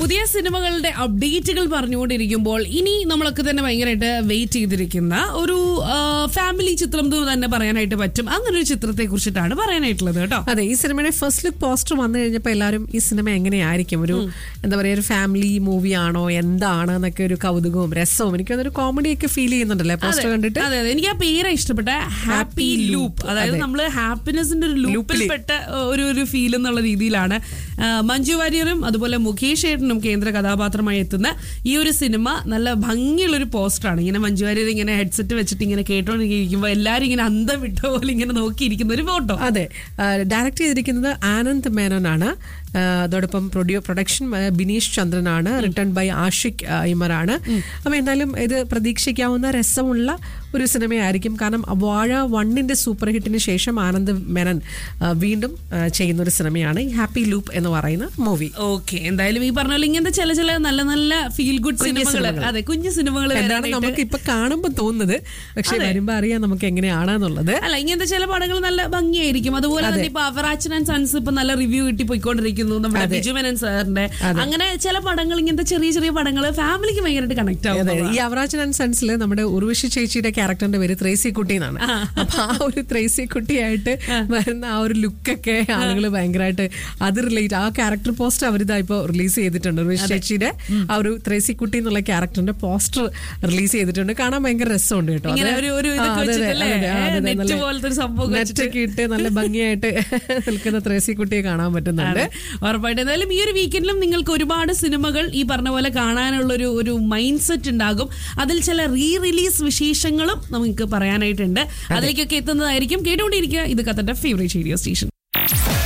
പുതിയ സിനിമകളുടെ അപ്ഡേറ്റുകൾ പറഞ്ഞുകൊണ്ടിരിക്കുമ്പോൾ ഇനി നമ്മളൊക്കെ തന്നെ ഭയങ്കരമായിട്ട് വെയിറ്റ് ചെയ്തിരിക്കുന്ന ഒരു ഫാമിലി ചിത്രം എന്ന് തന്നെ പറയാനായിട്ട് പറ്റും അങ്ങനെ ഒരു ചിത്രത്തെ കുറിച്ചിട്ടാണ് പറയാനായിട്ടുള്ളത് കേട്ടോ അതെ ഈ സിനിമയുടെ ഫസ്റ്റ് ലുക്ക് പോസ്റ്റർ വന്നു കഴിഞ്ഞപ്പോൾ എല്ലാവരും ഈ സിനിമ എങ്ങനെയായിരിക്കും ഒരു എന്താ പറയുക ഒരു ഫാമിലി മൂവി ആണോ എന്താണ് എന്നൊക്കെ ഒരു കൗതുകവും രസവും എനിക്ക് ഒരു കോമഡി ഒക്കെ ഫീൽ ചെയ്യുന്നുണ്ടല്ലേ പോസ്റ്റർ കണ്ടിട്ട് അതെ അതെ എനിക്ക് ആ പേര് ഇഷ്ടപ്പെട്ട ഹാപ്പി ലൂപ്പ് അതായത് നമ്മള് ഹാപ്പിനെസിന്റെ ഒരു ലൂപ്പിൽപ്പെട്ട ഒരു ഒരു ഫീൽ എന്നുള്ള രീതിയിലാണ് ആ, മഞ്ജു വാര്യറും അതുപോലെ മുകേഷ് ഏട്ടനും കേന്ദ്ര കഥാപാത്രമായി എത്തുന്ന ഈ ഒരു സിനിമ നല്ല ഭംഗിയുള്ള ഒരു പോസ്റ്ററാണ് ഇങ്ങനെ മഞ്ജു വാര്യർ ഇങ്ങനെ ഹെഡ്സെറ്റ് വെച്ചിട്ട് ഇങ്ങനെ കേട്ടോണ്ടിരിക്കുമ്പോൾ എല്ലാരും ഇങ്ങനെ അന്തം വിട്ട പോലെ ഇങ്ങനെ നോക്കിയിരിക്കുന്ന ഒരു ഫോട്ടോ അതെ ഡയറക്റ്റ് ചെയ്തിരിക്കുന്നത് ആനന്ദ് മേനോനാണ് ആ, അതോടൊപ്പം പ്രൊഡ്യൂ പ്രൊഡക്ഷൻ ആ, ബിനീഷ് ചന്ദ്രനാണ് റിട്ടേൺ ബൈ ആഷിഖ് ആ, ഇമറാണ് അപ്പൊ എന്തായാലും ഇത് പ്രതീക്ഷിക്കാവുന്ന രസമുള്ള ഒരു സിനിമയായിരിക്കും കാരണം വാഴ വണ്ണിന്റെ സൂപ്പർ ഹിറ്റിന് ശേഷം ആനന്ദ് മേനൻ ആ, വീണ്ടും ആ, ചെയ്യുന്ന ഒരു സിനിമയാണ് ഈ ഹാപ്പി ലൂപ്പ് എന്ന് പറയുന്ന മൂവി ഓക്കെ എന്തായാലും ഈ പറഞ്ഞ പോലെ ഇങ്ങനത്തെ ചില ചില നല്ല നല്ല ഫീൽ ഗുഡ് സിനിമകൾ അതെ കുഞ്ഞു സിനിമകൾ എന്താണ് നമുക്ക് ഇപ്പൊ കാണുമ്പോൾ തോന്നുന്നത് പക്ഷെ വരുമ്പോ അറിയാം നമുക്ക് എങ്ങനെയാണെന്നുള്ളത് അല്ല ഇങ്ങനത്തെ ചില പടങ്ങൾ നല്ല ഭംഗിയായിരിക്കും അതുപോലെ തന്നെ ഇപ്പൊ അവറാച്ചൻ ആൻഡ് സൺസ് ഇപ്പൊ നല്ല റിവ്യൂ കിട്ടി പോയിക്കൊണ്ടിരിക്കുന്നു നമ്മുടെ ബിജു മേനൻ സാറിന്റെ അങ്ങനെ ചില പടങ്ങൾ ഇങ്ങനത്തെ ചെറിയ ചെറിയ പടങ്ങൾ ഫാമിലിക്ക് ഭയങ്കരമായിട്ട് കണക്ട് ആവും അതെ ഈ അവറാച്ചൻ ആൻഡ് സൺസിൽ നമ്മുടെ ഉർവശി ചേച്ചിയുടെ ക്യാരക്ടറിന്റെ പേര് ത്രേസി കുട്ടി എന്നാണ് അപ്പൊ ആ ഒരു ത്രേസി കുട്ടിയായിട്ട് വരുന്ന ആ ഒരു ലുക്കൊക്കെ ആളുകൾ ഭയങ്കരമായിട്ട് അത് റിലേറ്റ് ആ ക്യാരക്ടർ പോസ്റ്റർ അവരിതാ ഇപ്പൊ റിലീസ് ചെയ്തിട്ടുണ്ട് ഉർവശി ചേച്ചിയുടെ ആ ഒരു ത്രേസി കുട്ടി എന്നുള്ള ക്യാരക്ടറിന്റെ പോസ്റ്റർ റിലീസ് ചെയ്തിട്ടുണ്ട് കാണാൻ ഭയങ്കര രസമുണ്ട് കേട്ടോ അത് ഇങ്ങനെ ഒരു- ഒരു ഇതൊക്കെ ആ, അതെ, അതെ, വെച്ചിട്ടല്ലേ? അതെ, അതെ, അതെ, നെറ്റ് നല്ല പോലത്തെ ഒരു സംഭവം നെറ്റൊക്കെ ഇട്ട് നല്ല ഭംഗിയായിട്ട് നിൽക്കുന്ന ത്രേസി കുട്ടിയെ കാണാൻ പറ്റുന്നുണ്ട് ഉറപ്പായിട്ടും എന്തായാലും ഈ ഒരു വീക്കെൻഡിലും നിങ്ങൾക്ക് ഒരുപാട് സിനിമകൾ ഈ പറഞ്ഞ പോലെ കാണാനുള്ള ഒരു ഒരു മൈൻഡ് സെറ്റ് ഉണ്ടാകും അതിൽ ചില റീ റിലീസ് വിശേഷങ്ങളും നമുക്ക് പറയാനായിട്ടുണ്ട് അതിലേക്കൊക്കെ എത്തുന്നതായിരിക്കും കേട്ടുകൊണ്ടിരിക്കുക ഇത് കത്തന്റെ ഫേവറേറ്റ് റേഡിയോ സ്റ്റേഷൻ